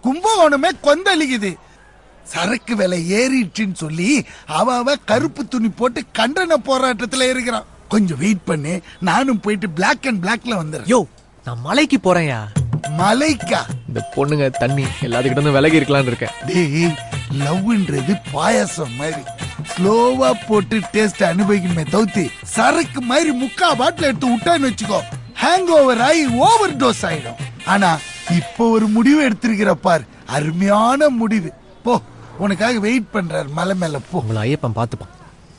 கும்பகோணமே கொந்தளிக்குது சரக்கு விலை ஏறிடுச்சுன்னு சொல்லி அவ அவ கருப்பு துணி போட்டு கண்டன போராட்டத்துல இருக்கிறான் கொஞ்சம் வெயிட் பண்ணு நானும் போயிட்டு பிளாக் அண்ட் பிளாக்ல வந்துடுறேன் யோ நான் மலைக்கு போறேன்யா மலைக்கா இந்த பொண்ணுங்க தண்ணி எல்லாத்துக்கிட்ட இருந்து விலகி இருக்கலாம்னு இருக்கேன் டேய் லவ்ன்றது பாயாசம் மாதிரி ஸ்லோவா போட்டு டேஸ்ட் அனுபவிக்கணுமே தவிர்த்து சரக்கு மாதிரி முக்கா பாட்டில் எடுத்து விட்டான்னு வச்சுக்கோ ஹேங் ஓவர் ஆகி ஓவர் டோஸ் ஆயிடும் ஆனா இப்போ ஒரு முடிவு எடுத்திருக்கிற பார் அருமையான முடிவு போ உனக்காக வெயிட் பண்றார் மலை மேல போ உங்களை ஐயப்பன் பார்த்துப்பான்